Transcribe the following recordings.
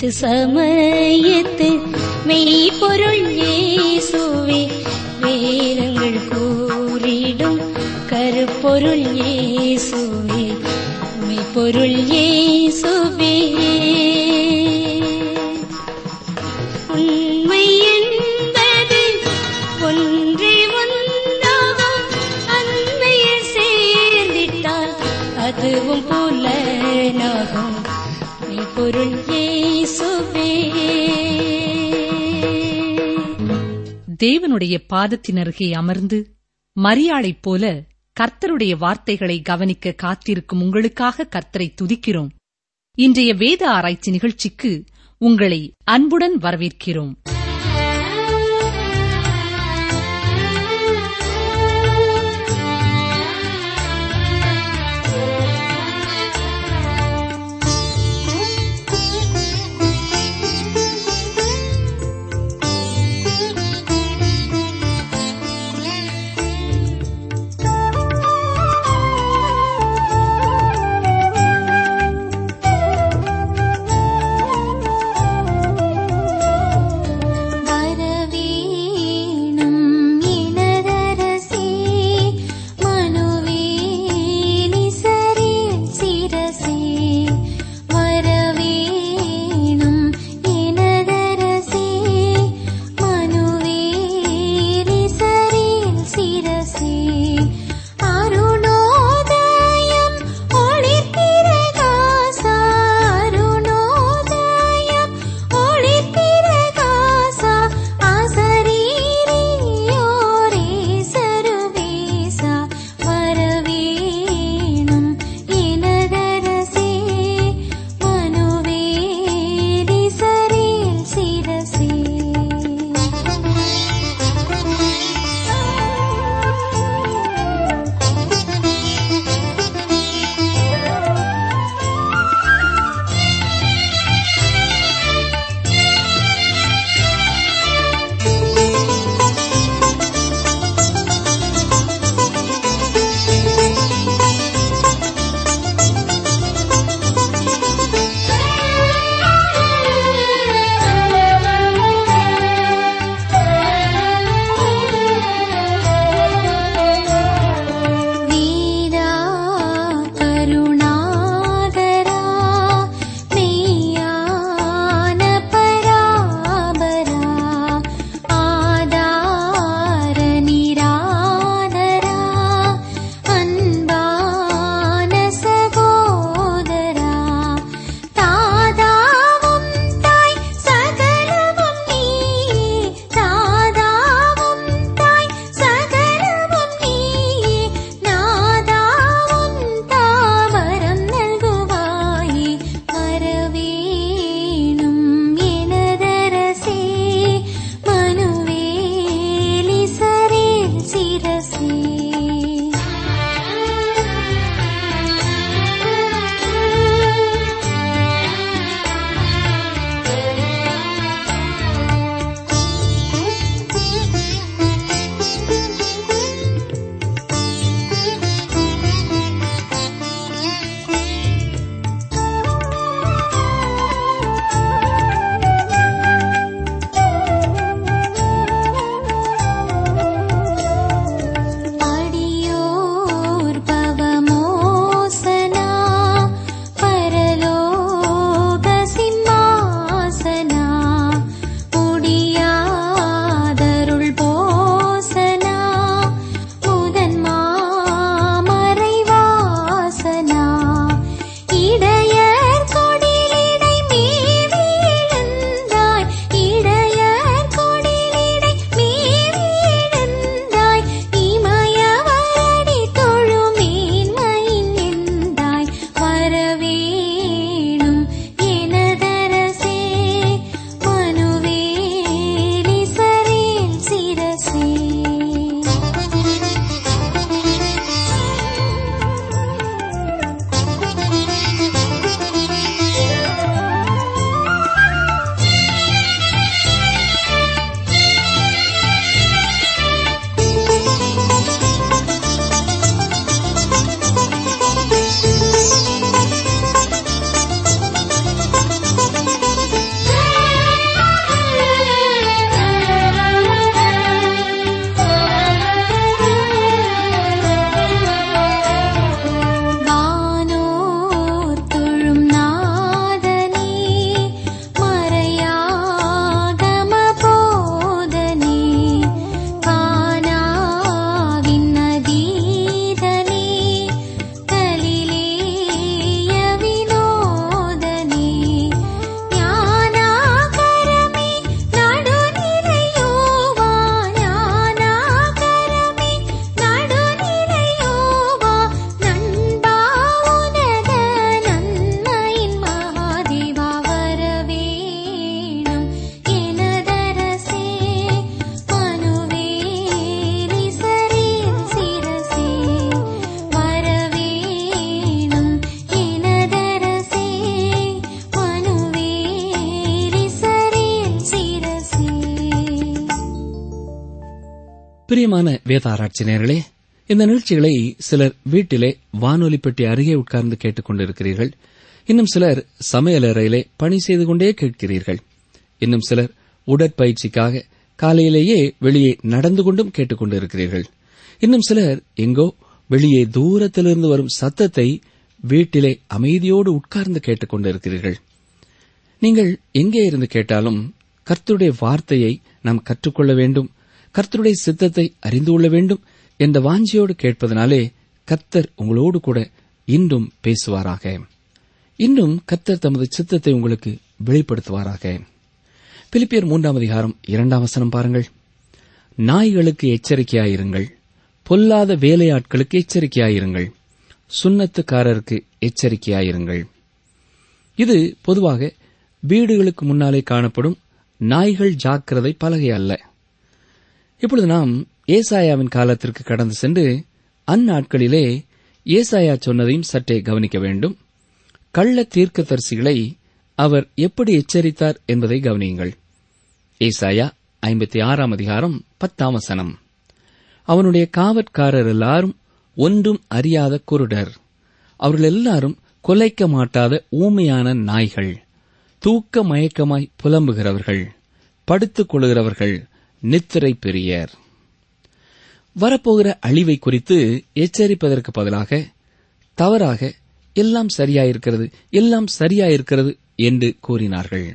வீட்டு சமயத்து மெய்ப்பொருள் இயேசுவே வேதங்கள் கூறிடும் கருப்பொருள் இயேசுவே மெய்ப்பொருள் இயேசுவே உண்மை என்பது ஒன்றே ஒன்றாகும் அன்னையில் சேர்ந்திட்டால் அதுவும் புலனாகும் மெய்ப்பொருள் இயேசுவே தேவனுடைய பாதத்தின் அருகே அமர்ந்து மரியாளைப் போல கர்த்தருடைய வார்த்தைகளை கவனிக்க காத்திருக்கும் உங்களுக்காக கர்த்தரை துதிக்கிறோம் இன்றைய வேத ஆராய்ச்சி நிகழ்ச்சிக்கு உங்களை அன்புடன் வரவேற்கிறோம் பிரியமான வேதாராய்ச்சி நேயர்களே இந்த நிகழ்ச்சிகளை சிலர் வீட்டிலே வானொலி பெட்டி அருகே உட்கார்ந்து கேட்டுக் கொண்டிருக்கிறீர்கள் இன்னும் சிலர் சமையலறையிலே பணி செய்து கொண்டே கேட்கிறீர்கள் இன்னும் சிலர் உடற்பயிற்சிக்காக காலையிலேயே வெளியே நடந்து கொண்டும் கேட்டுக் கொண்டிருக்கிறீர்கள் இன்னும் சிலர் எங்கோ வெளியே தூரத்திலிருந்து வரும் சத்தத்தை வீட்டிலே அமைதியோடு உட்கார்ந்து கேட்டுக் கொண்டிருக்கிறீர்கள் நீங்கள் எங்கே இருந்து கேட்டாலும் கர்த்தருடைய வார்த்தையை நாம் கற்றுக்கொள்ள வேண்டும் கர்த்தருடைய சித்தத்தை அறிந்து கொள்ள வேண்டும் என்ற வாஞ்சியோடு கேட்பதனாலே கர்த்தர் உங்களோடு கூட இன்றும் பேசுவாராக இன்னும் கர்த்தர் தமது சித்தத்தை உங்களுக்கு வெளிப்படுத்துவாராக பிலிப்பியர் மூன்றாம் அதிகாரம் இரண்டாம் வசனம் பாருங்கள் நாய்களுக்கு எச்சரிக்கையாயிருங்கள் பொல்லாத வேலையாட்களுக்கு எச்சரிக்கையாயிருங்கள் சுண்ணத்துக்காரருக்கு எச்சரிக்கையாயிருங்கள் இது பொதுவாக வீடுகளுக்கு முன்னாலே காணப்படும் நாய்கள் ஜாக்கிரதை பலகை அல்ல இப்பொழுது நாம் ஏசாயாவின் காலத்திற்கு கடந்து சென்று அந்நாட்களிலே ஏசாயா சொன்னதையும் சற்றே கவனிக்க வேண்டும் கள்ள தீர்க்கதரிசிகளை அவர் எப்படி எச்சரித்தார் என்பதை கவனியுங்கள் ஏசாயா ஐம்பத்தி ஆறாம் அதிகாரம் பத்தாம் வசனம் அவனுடைய காவற்காரர் எல்லாரும் ஒன்றும் அறியாத குருடர் அவர்கள் எல்லாரும் கொலைக்க மாட்டாத ஊமையான நாய்கள் தூக்க மயக்கமாய் புலம்புகிறவர்கள் படுத்துக் கொள்கிறவர்கள் நித்திரை பெரியர் வரப்போகிற அழிவை குறித்து எச்சரிப்பதற்கு பதிலாக தவறாக எல்லாம் சரியாயிருக்கிறது எல்லாம் சரியாயிருக்கிறது என்று கூறினார்கள்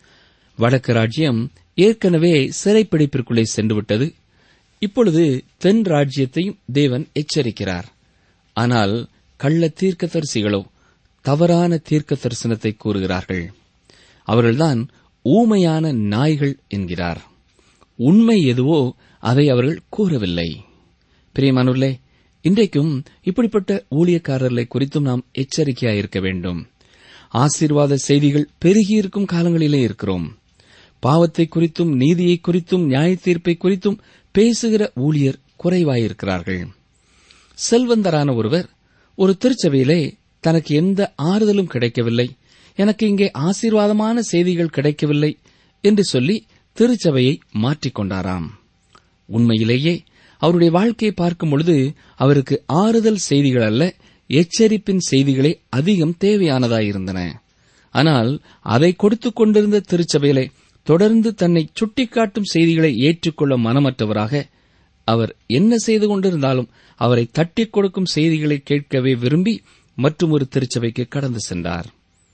வடக்கு ராஜ்யம் ஏற்கனவே சிறைப்பிடிப்பிற்குள்ளே சென்றுவிட்டது இப்பொழுது தென் ராஜ்யத்தையும் தேவன் எச்சரிக்கிறார் ஆனால் கள்ள தீர்க்கதரிசிகளோ தவறான தீர்க்க தரிசனத்தை கூறுகிறார்கள் அவர்கள்தான் ஊமையான நாய்கள் என்கிறார் உண்மை எதுவோ அதை அவர்கள் கூறவில்லை பிரியமானுள்ளே இன்றைக்கும் இப்படிப்பட்ட ஊழியக்காரர்களை குறித்தும் நாம் எச்சரிக்கையாயிருக்க வேண்டும் ஆசீர்வாத செய்திகள் பெருகியிருக்கும் காலங்களிலே இருக்கிறோம் பாவத்தை குறித்தும் நீதியை குறித்தும் நியாய தீர்ப்பை குறித்தும் பேசுகிற ஊழியர் குறைவாயிருக்கிறார்கள் செல்வந்தரான ஒருவர் ஒரு திருச்சபையிலே தனக்கு எந்த ஆறுதலும் கிடைக்கவில்லை எனக்கு இங்கே ஆசீர்வாதமான செய்திகள் கிடைக்கவில்லை என்று சொல்லி திருச்சபையை மாற்றிக்கொண்டாராம் உண்மையிலேயே அவருடைய வாழ்க்கையை பார்க்கும் பொழுது அவருக்கு ஆறுதல் செய்திகள் அல்ல எச்சரிப்பின் செய்திகளே அதிகம் தேவையானதாயிருந்தன ஆனால் அதை கொடுத்துக் கொண்டிருந்த திருச்சபையிலே தொடர்ந்து தன்னை சுட்டிக்காட்டும் செய்திகளை ஏற்றுக்கொள்ள மனமற்றவராக அவர் என்ன செய்து கொண்டிருந்தாலும் அவரை தட்டிக் கொடுக்கும் செய்திகளை கேட்கவே விரும்பி மற்றும் ஒரு திருச்சபைக்கு கடந்து சென்றார்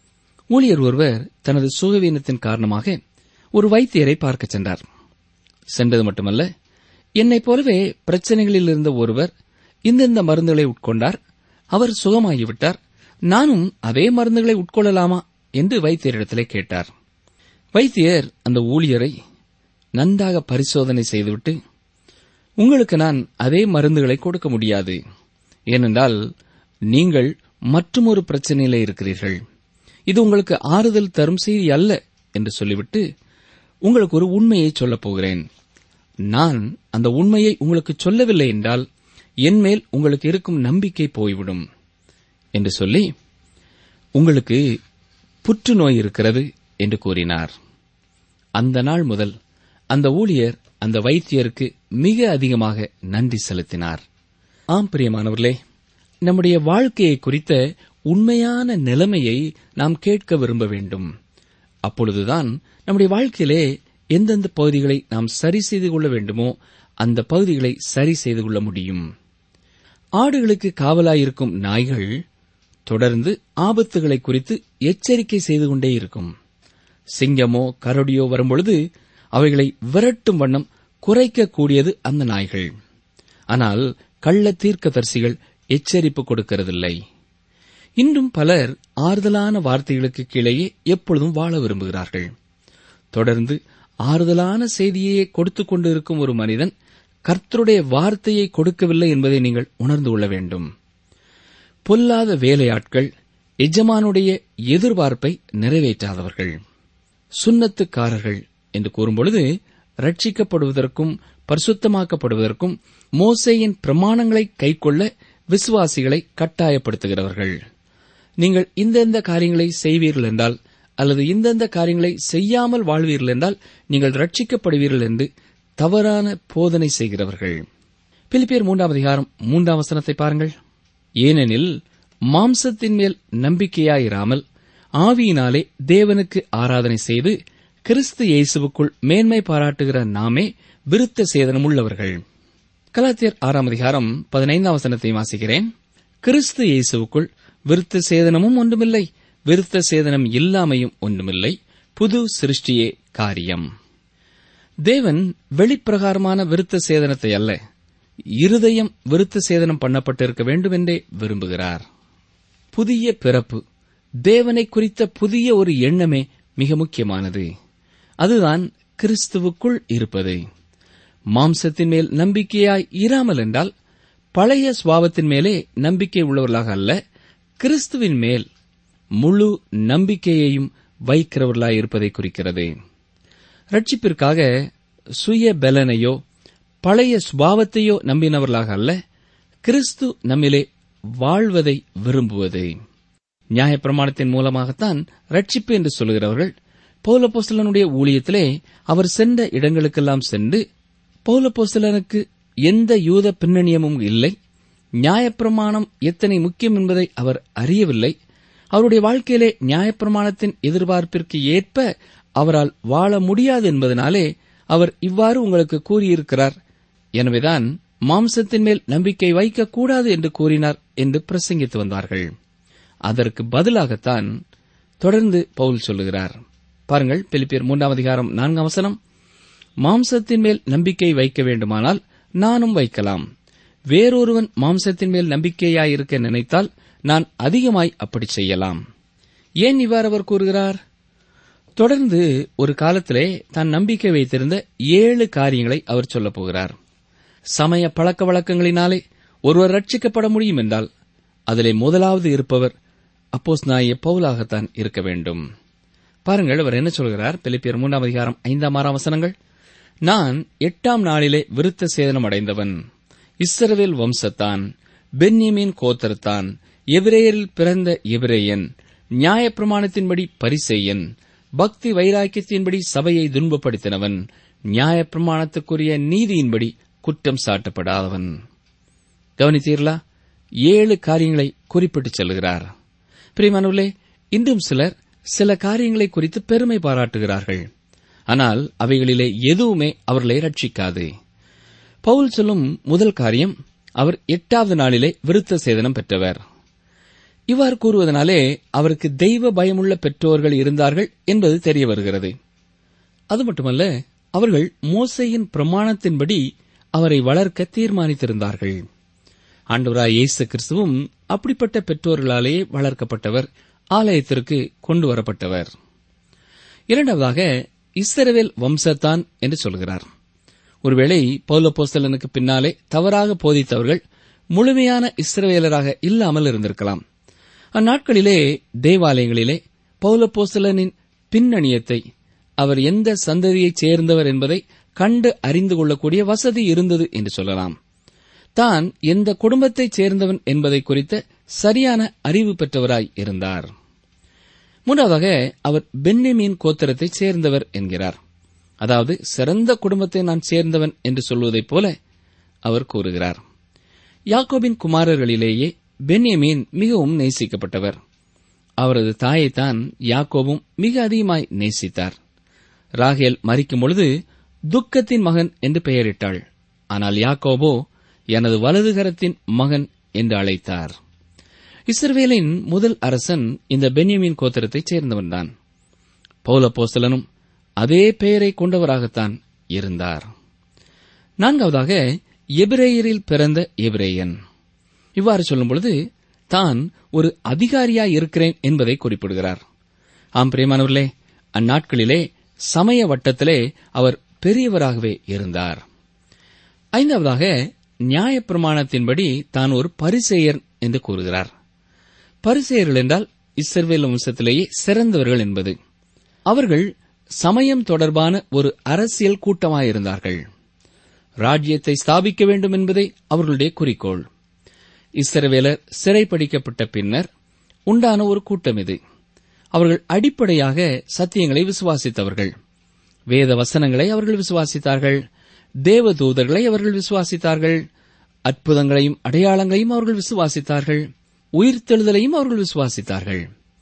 ஊழியர் ஒருவர் தனது சுகவீனத்தின் காரணமாக ஒரு வைத்தியரை பார்க்கச் சென்றார் சென்றது மட்டுமல்ல என்னைப் போலவே பிரச்சனைகளில் இருந்த ஒருவர் இந்தந்த மருந்துகளை உட்கொண்டார் அவர் சுகமாகிவிட்டார் நானும் அதே மருந்துகளை உட்கொள்ளலாமா என்று வைத்தியரிடத்திலே கேட்டார் வைத்தியர் அந்த ஊழியரை நன்றாக பரிசோதனை செய்துவிட்டு உங்களுக்கு நான் அதே மருந்துகளை கொடுக்க முடியாது ஏனென்றால் நீங்கள் மற்றுமொரு பிரச்சனையிலே இருக்கிறீர்கள் இது உங்களுக்கு ஆறுதல் தரும் செய்தி அல்ல என்று சொல்லிவிட்டு உங்களுக்கு ஒரு உண்மையை சொல்லப் போகிறேன் நான் அந்த உண்மையை உங்களுக்கு சொல்லவில்லை என்றால் என்மேல் உங்களுக்கு இருக்கும் நம்பிக்கை போய்விடும் என்று சொல்லி உங்களுக்கு புற்றுநோய் இருக்கிறது என்று கூறினார் அந்த நாள் முதல் அந்த ஊழியர் அந்த வைத்தியருக்கு மிக அதிகமாக நன்றி செலுத்தினார் ஆம் பிரியமானவர்களே நம்முடைய வாழ்க்கையை குறித்த உண்மையான நிலைமையை நாம் கேட்க விரும்ப வேண்டும் அப்பொழுதுதான் நம்முடைய வாழ்க்கையிலே எந்தெந்த பகுதிகளை நாம் சரி செய்து கொள்ள வேண்டுமோ அந்த பகுதிகளை சரி செய்து கொள்ள முடியும் ஆடுகளுக்கு காவலாயிருக்கும் நாய்கள் தொடர்ந்து ஆபத்துகளை குறித்து எச்சரிக்கை செய்து கொண்டே இருக்கும் சிங்கமோ கரடியோ வரும்பொழுது அவைகளை விரட்டும் வண்ணம் குறைக்கக்கூடியது அந்த நாய்கள் ஆனால் கள்ள தீர்க்கதரிசிகள் எச்சரிப்பு கொடுக்கிறதில்லை இன்றும் பலர் ஆறுதலான வார்த்தைகளுக்கு கீழேயே எப்பொழுதும் வாழ விரும்புகிறார்கள் தொடர்ந்து ஆறுதலான செய்தியையே கொடுத்துக் கொண்டிருக்கும் ஒரு மனிதன் கர்த்தருடைய வார்த்தையை கொடுக்கவில்லை என்பதை நீங்கள் உணர்ந்து கொள்ள வேண்டும் பொல்லாத வேலையாட்கள் எஜமானுடைய எதிர்பார்ப்பை நிறைவேற்றாதவர்கள் சுன்னத்துக்காரர்கள் என்று கூறும்பொழுது ரட்சிக்கப்படுவதற்கும் பரிசுத்தமாக்கப்படுவதற்கும் மோசேயின் பிரமாணங்களை கைக்கொள்ள விசுவாசிகளை கட்டாயப்படுத்துகிறவர்கள் நீங்கள் இந்தெந்த காரியங்களை செய்வீர்கள் என்றால் அல்லது இந்தெந்த காரியங்களை செய்யாமல் வாழ்வீர்கள் என்றால் நீங்கள் ரட்சிக்கப்படுவீர்கள் என்று தவறான போதனை செய்கிறவர்கள் பிலிப்பியர் மூன்றாம் அதிகாரம் மூன்றாம் வசனத்தை பாருங்கள் ஏனெனில் மாம்சத்தின் மேல் நம்பிக்கையாயிராமல் ஆவியினாலே தேவனுக்கு ஆராதனை செய்து கிறிஸ்து இயேசுவுக்குள் மேன்மை பாராட்டுகிற நாமே விருத்த சேதனம் உள்ளவர்கள் கலாத்தியர் ஆறாம் அதிகாரம் பதினைந்தாம் வசனத்தை வாசிக்கிறேன் கிறிஸ்து இயேசுவுக்குள் விருத்த சேதனமும் ஒன்றுமில்லை விருத்த சேதனம் இல்லாமையும் ஒன்றுமில்லை புது சிருஷ்டியே காரியம் தேவன் வெளிப்பிரகாரமான விருத்த சேதனத்தை அல்ல இருதயம் விருத்த சேதனம் பண்ணப்பட்டிருக்க வேண்டும் என்றே விரும்புகிறார் புதிய பிறப்பு தேவனை குறித்த புதிய ஒரு எண்ணமே மிக முக்கியமானது அதுதான் கிறிஸ்துவுக்குள் இருப்பது மாம்சத்தின் மேல் நம்பிக்கையாய் இராமல் என்றால் பழைய சுவாபத்தின் மேலே நம்பிக்கை உள்ளவர்களாக அல்ல கிறிஸ்துவின் மேல் முழு நம்பிக்கையையும் வைக்கிறவர்களாய் இருப்பதை குறிக்கிறது ரட்சிப்பிற்காக சுய பலனையோ பழைய சுபாவத்தையோ நம்பினவர்களாக அல்ல கிறிஸ்து நம்மிலே வாழ்வதை விரும்புவது நியாயப்பிரமாணத்தின் மூலமாகத்தான் ரட்சிப்பு என்று சொல்கிறவர்கள் பௌலப்போஸ்தலனுடைய ஊழியத்திலே அவர் சென்ற இடங்களுக்கெல்லாம் சென்று பௌலப்போஸ்தலனுக்கு எந்த யூத பின்னணியமும் இல்லை நியாயப்பிரமாணம் எத்தனை முக்கியம் என்பதை அவர் அறியவில்லை அவருடைய வாழ்க்கையிலே நியாயப்பிரமாணத்தின் எதிர்பார்ப்பிற்கு ஏற்ப அவரால் வாழ முடியாது என்பதனாலே அவர் இவ்வாறு உங்களுக்கு கூறியிருக்கிறார் எனவேதான் மாம்சத்தின் மேல் நம்பிக்கை வைக்கக்கூடாது என்று கூறினார் என்று பிரசங்கித்து வந்தார்கள் அதற்கு பதிலாகத்தான் தொடர்ந்து பவுல் சொல்லுகிறார் பாருங்கள் பிலிப்பியர் மூன்றாம் அதிகாரம் நான்காம் வசனம் மாம்சத்தின் மேல் நம்பிக்கை வைக்க வேண்டுமானால் நானும் வைக்கலாம் வேறொருவன் மாம்சத்தின் மேல் நம்பிக்கையாயிருக்க நினைத்தால் நான் அதிகமாய் அப்படி செய்யலாம் ஏன் இவ்வாறு அவர் கூறுகிறார் தொடர்ந்து ஒரு காலத்திலே தான் நம்பிக்கை வைத்திருந்த ஏழு காரியங்களை அவர் சொல்லப் போகிறார் சமய பழக்க வழக்கங்களினாலே ஒருவர் ரட்சிக்கப்பட முடியும் என்றால் அதிலே முதலாவது இருப்பவர் அப்போஸ் நாய பவுலாகத்தான் இருக்க வேண்டும் பாருங்கள் அவர் என்ன சொல்கிறார் பிலிப்பியர் மூன்றாம் அதிகாரம் ஐந்தாம் ஆறாம் வசனங்கள் நான் எட்டாம் நாளிலே விருத்த சேதனம் அடைந்தவன் இஸ்ரவேல் வம்சத்தான் பென்யமீன் கோத்தரத்தான் எபிரேயரில் பிறந்த எபிரேயன் நியாயப்பிரமாணத்தின்படி பரிசெய்யன் பக்தி வைராக்கியத்தின்படி சபையை துன்பப்படுத்தினவன் நியாயப்பிரமாணத்துக்குரிய நீதியின்படி குற்றம் சாட்டப்படாதவன் கவனித்தீர்களா ஏழு காரியங்களை குறிப்பிட்டு செல்கிறார் பிரிமானவர்களே இன்றும் சிலர் சில காரியங்களை குறித்து பெருமை பாராட்டுகிறார்கள் ஆனால் அவைகளிலே எதுவுமே அவர்களை ரட்சிக்காது பவுல் சொல்லும் முதல் காரியம் அவர் எட்டாவது நாளிலே விருத்த சேதனம் பெற்றவர் இவ்வாறு கூறுவதனாலே அவருக்கு தெய்வ பயமுள்ள பெற்றோர்கள் இருந்தார்கள் என்பது தெரிய வருகிறது அது மட்டுமல்ல அவர்கள் மோசையின் பிரமாணத்தின்படி அவரை வளர்க்க தீர்மானித்திருந்தார்கள் ஆண்டவராய் இயேசு கிறிஸ்துவும் அப்படிப்பட்ட பெற்றோர்களாலேயே வளர்க்கப்பட்டவர் ஆலயத்திற்கு கொண்டு வரப்பட்டவர் இரண்டாவதாக இஸ்ரவேல் வம்சத்தான் என்று சொல்கிறார் ஒருவேளை பௌலப்போஸ்தலனுக்கு பின்னாலே தவறாக போதித்தவர்கள் முழுமையான இஸ்ரவேலராக இல்லாமல் இருந்திருக்கலாம் அந்நாட்களிலே தேவாலயங்களிலே பௌலப்போஸ்தலனின் பின்னணியத்தை அவர் எந்த சந்ததியைச் சேர்ந்தவர் என்பதை கண்டு அறிந்து கொள்ளக்கூடிய வசதி இருந்தது என்று சொல்லலாம் தான் எந்த குடும்பத்தைச் சேர்ந்தவன் என்பதை குறித்த சரியான அறிவு பெற்றவராய் இருந்தார் மூன்றாவதாக அவர் பென்னிமீன் கோத்திரத்தைச் சேர்ந்தவர் என்கிறார் அதாவது சிறந்த குடும்பத்தை நான் சேர்ந்தவன் என்று சொல்வதைப் போல அவர் கூறுகிறார் யாக்கோபின் குமாரர்களிலேயே பென்யமீன் மிகவும் நேசிக்கப்பட்டவர் அவரது தாயைத்தான் யாக்கோபும் மிக அதிகமாய் நேசித்தார் ராகேல் மறிக்கும் பொழுது துக்கத்தின் மகன் என்று பெயரிட்டாள் ஆனால் யாக்கோபோ எனது வலதுகரத்தின் மகன் என்று அழைத்தார் இஸ்ரவேலின் முதல் அரசன் இந்த பென்யமின் கோத்திரத்தைச் சேர்ந்தவன்தான் பௌலப்போஸ்தலனும் அதே பெயரை கொண்டவராகத்தான் இருந்தார் நான்காவதாக எபிரேயரில் பிறந்த எபிரேயன் இவ்வாறு சொல்லும் பொழுது தான் ஒரு அதிகாரியாய் இருக்கிறேன் என்பதை குறிப்பிடுகிறார் ஆம் பிரியமானவர்களே அந்நாட்களிலே சமய வட்டத்திலே அவர் பெரியவராகவே இருந்தார் ஐந்தாவதாக நியாயப்பிரமாணத்தின்படி தான் ஒரு பரிசெயர் என்று கூறுகிறார் பரிசெயர்கள் என்றால் இஸ்ரவேல் வம்சத்திலேயே சிறந்தவர்கள் என்பது அவர்கள் சமயம் தொடர்பான ஒரு அரசியல் கூட்டமாயிருந்தார்கள் ராஜ்யத்தை ஸ்தாபிக்க வேண்டும் என்பதே அவர்களுடைய குறிக்கோள் இஸ்ரவேலர் சிறைப்பிடிக்கப்பட்ட பின்னர் உண்டான ஒரு கூட்டம் இது அவர்கள் அடிப்படையாக சத்தியங்களை விசுவாசித்தவர்கள் வேத வசனங்களை அவர்கள் விசுவாசித்தார்கள் தேவதூதர்களை அவர்கள் விசுவாசித்தார்கள் அற்புதங்களையும் அடையாளங்களையும் அவர்கள் விசுவாசித்தார்கள் உயிர்த்தெழுதலையும் அவர்கள் விசுவாசித்தார்கள்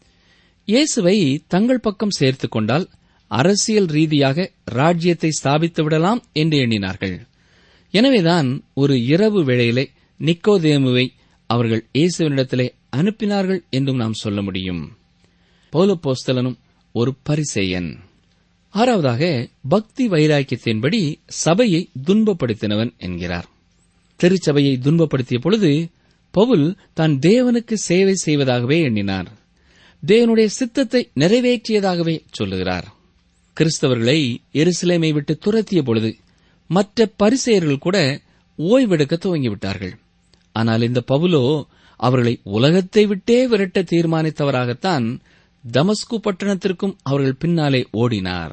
இயேசுவை தங்கள் பக்கம் சேர்த்துக் கொண்டால் அரசியல் ரீதியாக ராஜ்யத்தை ஸ்தாபித்து விடலாம் என்று எண்ணினார்கள் எனவேதான் ஒரு இரவு வேளையிலே நிக்கோதேமுவை அவர்கள் இயேசுவினிடத்திலே அனுப்பினார்கள் என்றும் நாம் சொல்ல முடியும் பௌலப்போஸ்தலனும் ஒரு பரிசேயன் ஆறாவதாக பக்தி வைராக்கியத்தின்படி சபையை துன்பப்படுத்தினவன் என்கிறார் திருச்சபையை துன்பப்படுத்திய பொழுது பவுல் தான் தேவனுக்கு சேவை செய்வதாகவே எண்ணினார் தேவனுடைய சித்தத்தை நிறைவேற்றியதாகவே சொல்லுகிறார் கிறிஸ்தவர்களை எருசலேமை விட்டு துரத்திய பொழுது மற்ற பரிசெயர்கள் கூட ஓய்வெடுக்க துவங்கிவிட்டார்கள் ஆனால் இந்த பவுலோ அவர்களை உலகத்தை விட்டே விரட்ட தீர்மானித்தவராகத்தான் தமஸ்கு பட்டணத்திற்கும் அவர்கள் பின்னாலே ஓடினார்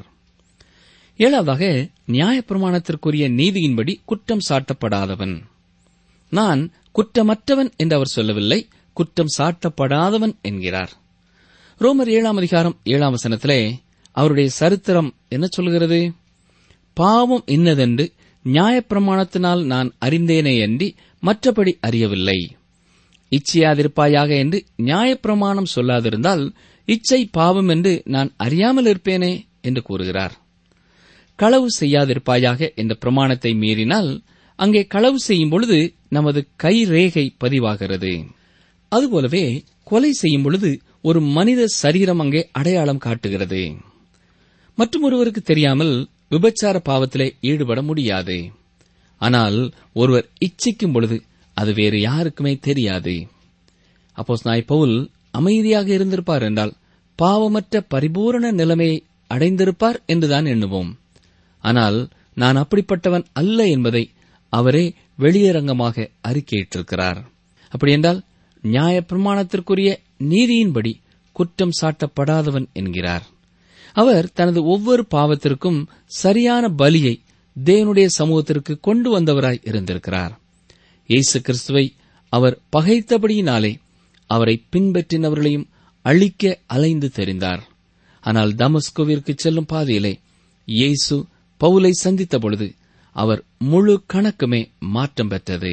ஏழாவதாக நியாயப்பிரமாணத்திற்குரிய நீதியின்படி குற்றம் சாட்டப்படாதவன் நான் குற்றமற்றவன் என்று அவர் சொல்லவில்லை குற்றம் சாட்டப்படாதவன் என்கிறார் ரோமர் ஏழாம் அதிகாரம் ஏழாம் வசனத்திலே அவருடைய சரித்திரம் என்ன சொல்கிறது பாவம் இன்னதென்று நியாயப்பிரமாணத்தினால் நான் அறிந்தேனே அன்றி மற்றபடி அறியவில்லை இச்சையாதிருப்பாயாக என்று நியாயப்பிரமாணம் சொல்லாதிருந்தால் இச்சை பாவம் என்று நான் அறியாமல் இருப்பேனே என்று கூறுகிறார் களவு செய்யாதிருப்பாயாக என்ற பிரமாணத்தை மீறினால் அங்கே களவு செய்யும் பொழுது நமது கை ரேகை பதிவாகிறது அதுபோலவே கொலை செய்யும் பொழுது ஒரு மனித சரீரம் அங்கே அடையாளம் காட்டுகிறது மற்றும் ஒருவருக்கு தெரியாமல் விபச்சார பாவத்திலே ஈடுபட முடியாது ஆனால் ஒருவர் இச்சிக்கும் பொழுது அது வேறு யாருக்குமே தெரியாது அப்போஸ் நாய் பவுல் அமைதியாக இருந்திருப்பார் என்றால் பாவமற்ற பரிபூரண நிலைமையை அடைந்திருப்பார் என்றுதான் எண்ணுவோம் ஆனால் நான் அப்படிப்பட்டவன் அல்ல என்பதை அவரே வெளியரங்கமாக அறிக்கையிட்டிருக்கிறார் அப்படியென்றால் நியாய பிரமாணத்திற்குரிய நீதியின்படி குற்றம் சாட்டப்படாதவன் என்கிறார் அவர் தனது ஒவ்வொரு பாவத்திற்கும் சரியான பலியை தேவனுடைய சமூகத்திற்கு கொண்டு வந்தவராய் இருந்திருக்கிறார் இயேசு கிறிஸ்துவை அவர் பகைத்தபடியினாலே அவரை பின்பற்றினவர்களையும் அழிக்க அலைந்து தெரிந்தார் ஆனால் தமஸ்கோவிற்கு செல்லும் பாதையிலே இயேசு பவுலை சந்தித்த பொழுது அவர் முழு கணக்குமே மாற்றம் பெற்றது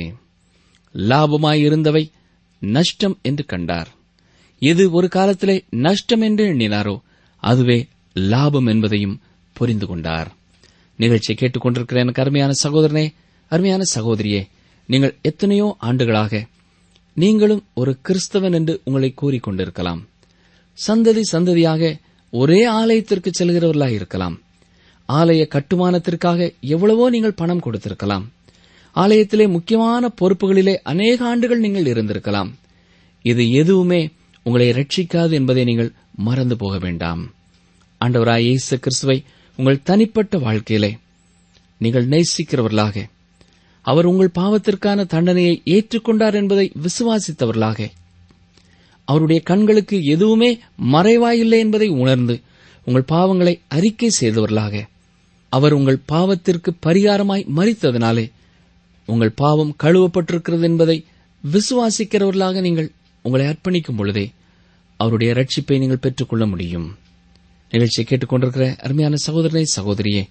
லாபமாயிருந்தவை நஷ்டம் என்று கண்டார் எது ஒரு காலத்திலே நஷ்டம் என்று எண்ணினாரோ அதுவே லாபம் என்பதையும் புரிந்து கொண்டார் நிகழ்ச்சியை கேட்டுக்கொண்டிருக்கிற எனக்கு அருமையான சகோதரனே அருமையான சகோதரியே நீங்கள் எத்தனையோ ஆண்டுகளாக நீங்களும் ஒரு கிறிஸ்தவன் என்று உங்களை கூறிக்கொண்டிருக்கலாம் சந்ததி சந்ததியாக ஒரே ஆலயத்திற்கு செல்கிறவர்களாக இருக்கலாம் ஆலய கட்டுமானத்திற்காக எவ்வளவோ நீங்கள் பணம் கொடுத்திருக்கலாம் ஆலயத்திலே முக்கியமான பொறுப்புகளிலே அநேக ஆண்டுகள் நீங்கள் இருந்திருக்கலாம் இது எதுவுமே உங்களை ரட்சிக்காது என்பதை நீங்கள் மறந்து போக வேண்டாம் ஆண்டவராய் இயேசு கிறிஸ்துவை உங்கள் தனிப்பட்ட வாழ்க்கையிலே நீங்கள் நேசிக்கிறவர்களாக அவர் உங்கள் பாவத்திற்கான தண்டனையை ஏற்றுக்கொண்டார் என்பதை விசுவாசித்தவர்களாக அவருடைய கண்களுக்கு எதுவுமே மறைவாயில்லை என்பதை உணர்ந்து உங்கள் பாவங்களை அறிக்கை செய்தவர்களாக அவர் உங்கள் பாவத்திற்கு பரிகாரமாய் மறித்ததினாலே உங்கள் பாவம் கழுவப்பட்டிருக்கிறது என்பதை விசுவாசிக்கிறவர்களாக நீங்கள் உங்களை அர்ப்பணிக்கும் பொழுதே அவருடைய ரட்சிப்பை நீங்கள் பெற்றுக்கொள்ள முடியும் நிகழ்ச்சியை கேட்டுக்கொண்டிருக்கிற அருமையான சகோதரனை சகோதரியே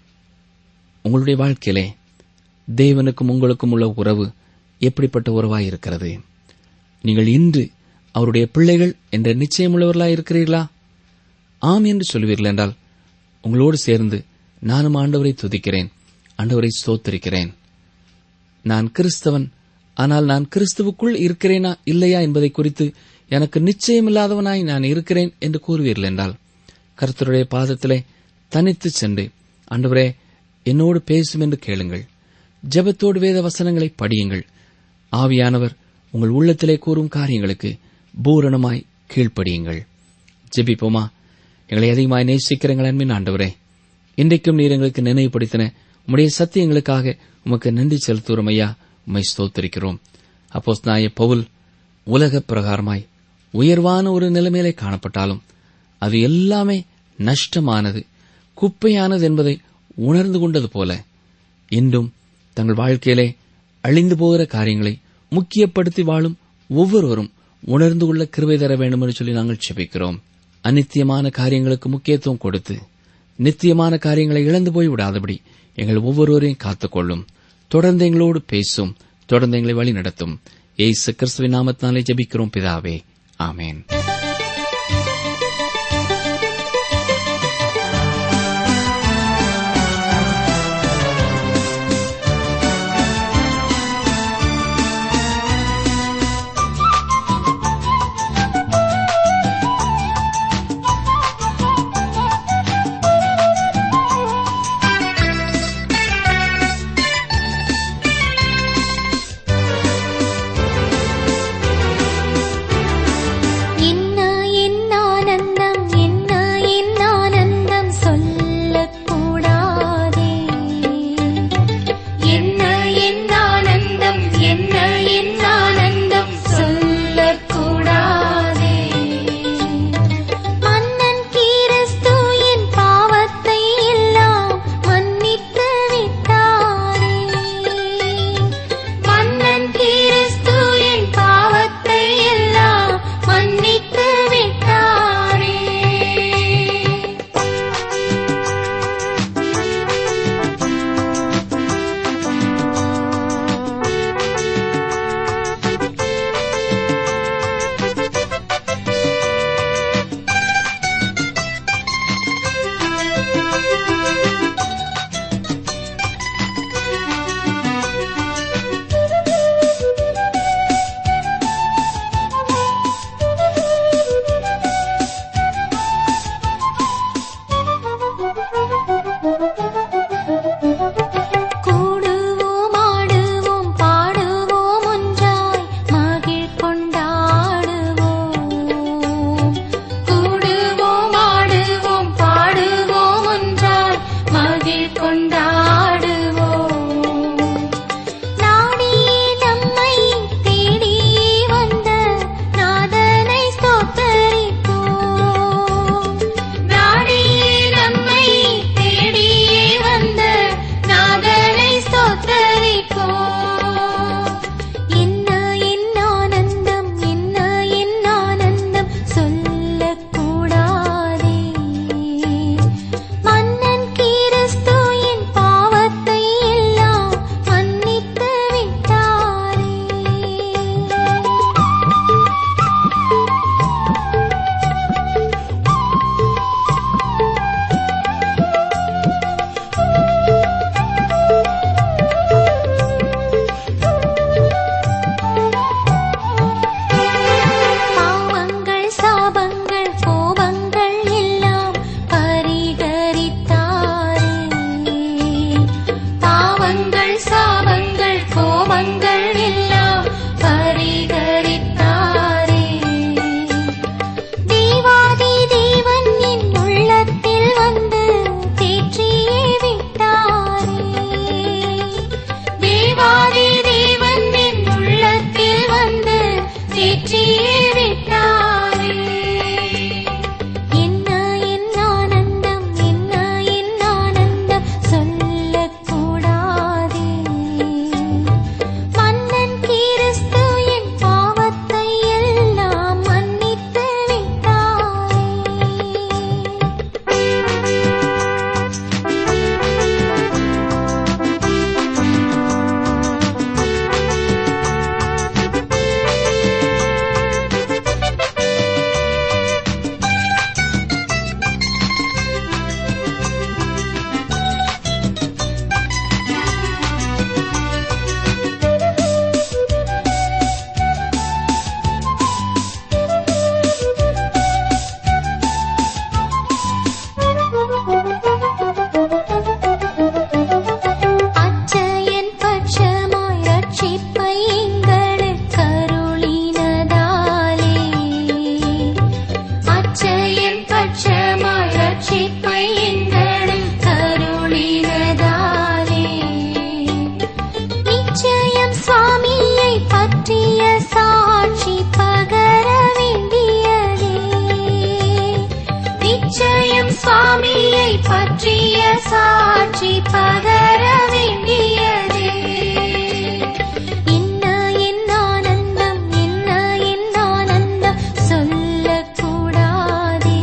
உங்களுடைய வாழ்க்கையிலே தேவனுக்கும் உங்களுக்கும் உள்ள உறவு எப்படிப்பட்ட உறவாய் இருக்கிறது நீங்கள் இன்று அவருடைய பிள்ளைகள் என்ற நிச்சயமுள்ளவர்களாய் இருக்கிறீர்களா ஆம் என்று சொல்வீர்கள் என்றால் உங்களோடு சேர்ந்து நானும் ஆண்டவரை துதிக்கிறேன் ஆண்டவரை ஸ்தோத்திரிக்கிறேன் நான் கிறிஸ்தவன் ஆனால் நான் கிறிஸ்துவுக்குள் இருக்கிறேனா இல்லையா என்பதை குறித்து எனக்கு நிச்சயமில்லாதவனாய் நான் இருக்கிறேன் என்று கூறுவீர்கள் என்றால் கர்த்தருடைய பாதத்திலே தனித்து சென்று ஆண்டவரே என்னோடு பேசும் என்று கேளுங்கள் ஜெபத்தோடு வேத வசனங்களை படியுங்கள் ஆவியானவர் உங்கள் உள்ளத்திலே கூறும் காரியங்களுக்கு பூரணமாய் கீழ்ப்படியுங்கள் ஜெபிப்போமா எங்களை அதிகமாய் நேசிக்கிற எங்கள் அன்பின் ஆண்டவரே இன்றைக்கும் நீர் எங்களுக்கு நினைவுபடுத்தின உம்முடைய சத்தியங்களுக்காக உமக்கு நன்றி செலுத்துகிறோம் ஐயா உம்மை ஸ்தோத்தரிக்கிறோம் அப்போஸ் நாய பவுல் உலக பிரகாரமாய் உயர்வான ஒரு நிலைமையிலே காணப்பட்டாலும் அது எல்லாமே நஷ்டமானது குப்பையானது என்பதை உணர்ந்து கொண்டது போல இன்றும் தங்கள் வாழ்க்கையிலே அழிந்து போகிற காரியங்களை முக்கியப்படுத்தி வாழும் ஒவ்வொருவரும் உணர்ந்து கொள்ள கிருபை தர வேண்டும் என்று சொல்லி நாங்கள் செபிக்கிறோம் அநித்தியமான காரியங்களுக்கு முக்கியத்துவம் கொடுத்து நித்தியமான காரியங்களை இழந்து போய் விடாதபடி எங்கள் ஒவ்வொருவரையும் காத்துக்கொள்ளும் தொடர்ந்து எங்களோடு பேசும் தொடர்ந்து எங்களை வழி நடத்தும் ஏசு கிறிஸ்துவின் நாமத்தினாலே ஜெபிக்கிறோம் பிதாவே ஆமேன் என்ன என்ன ஆனந்தம் என்ன என்ன ஆனந்தம் சொல்லக்கூடாதே என்ன என்ன ஆனந்தம் என்ன என்ன ஆனந்தம் சொல்லக்கூடாதே மன்னன் கிறிஸ்து என் பாவத்தை எல்லாம் மன்னித்து விட்டாரே மன்னன் கிறிஸ்து என் பாவத்தை எல்லாம் மன்னித்து விட்டாரே கூடுவோம் ஆடுவோம் பாடுவோம் ஒன்றாய் மகிழ் கொண்டாடுவோம் கூடுவோம் ஆடுவோம் பாடுவோம் ஒன்றாய் மகிழ் கொண்டாடுவோம் நாடியே நம்மை தேடியே வந்த நாதனை ஸ்தோத்தரிப்போம் நாடியே நம்மை தேடியே வந்த நாதனை ஸ்தோத்தரிப்போம் என்ன என்ன ஆனந்தம் என்ன என்ன ஆனந்தம் சொல்லக்கூடாதே மன்னன் கிறிஸ்து என் பாவத்தை எல்லாம் மன்னித்து விட்டாரே பாவங்கள் சாபங்கள் கோபங்கள் எல்லாம் பரிகரித்தாரே பாவங்கள் சாபங்கள் கோபங்கள் எல்லாம் பரிகரித்தாரே தேவாதி தேவன் என் உள்ளத்தில் வந்து தேற்றியே விட்டாரே தேவாதி தேவன் என் உள்ளத்தில் வந்து தேற்றியே விட்டாரே என்ன என்ன ஆனந்தம் என்ன என்ன ஆனந்தம் சொல்லக்கூடாதே மன்னன் கிறிஸ்து என் பாவத்தை எல்லாம் மன்னித்து விட்டாரே அச்சயன் பட்சமாய் ரட்சிப்பை எங்களுக்கருளினதாலே அச்சயன் பட்சமாய் ரட்சிப்பை எங்களுக்கருளினதாலே நிச்சயம் சுவாமியை பற்றிய சாட்சி பகர வேண்டியதே நிச்சயம் சுவாமியை பற்றிய சாட்சி பகர வேண்டியதே என்ன என்ன ஆனந்தம் என்ன என்ன ஆனந்தம் சொல்லக்கூடாதே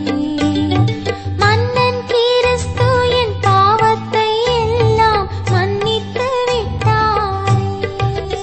மன்னன் கிறிஸ்து என் பாவத்தை எல்லாம் மன்னித்து விட்டாரே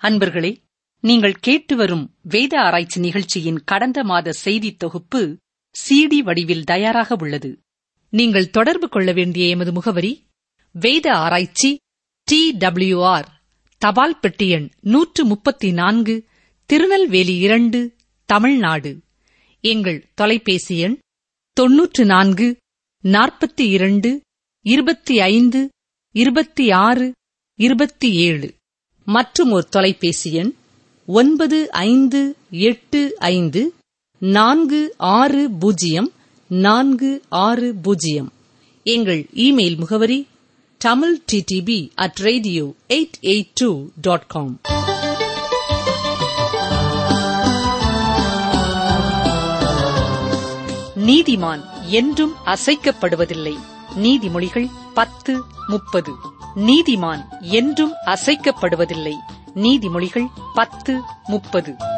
அன்பர்களே நீங்கள் கேட்டு வரும் வேத ஆராய்ச்சி நிகழ்ச்சியின் கடந்த மாத செய்தி தொகுப்பு சிடி வடிவில் தயாராக உள்ளது நீங்கள் தொடர்பு கொள்ள வேண்டிய எமது முகவரி வேத ஆராய்ச்சி டி டபிள்யூஆர் தபால் பெட்டி எண் நூற்று முப்பத்தி நான்கு திருநெல்வேலி இரண்டு தமிழ்நாடு எங்கள் தொலைபேசி எண் தொன்னூற்று நான்கு நாற்பத்தி இரண்டு இருபத்தி ஐந்து இருபத்தி ஆறு இருபத்தி ஏழு மற்றும் ஒரு தொலைபேசி எண் ஒன்பது ஐந்து எட்டு ஐந்து நான்கு ஆறு பூஜ்ஜியம் நான்கு ஆறு பூஜ்ஜியம் எங்கள் இமெயில் முகவரி Tamil DTP at radio eight eight two dot com நீதிமான் என்றும் அசைக்கப்படுவதில்லை நீதிமொழிகள் பத்து முப்பது நீதிமான் என்றும் அசைக்கப்படுவதில்லை நீதிமொழிகள் பத்து முப்பது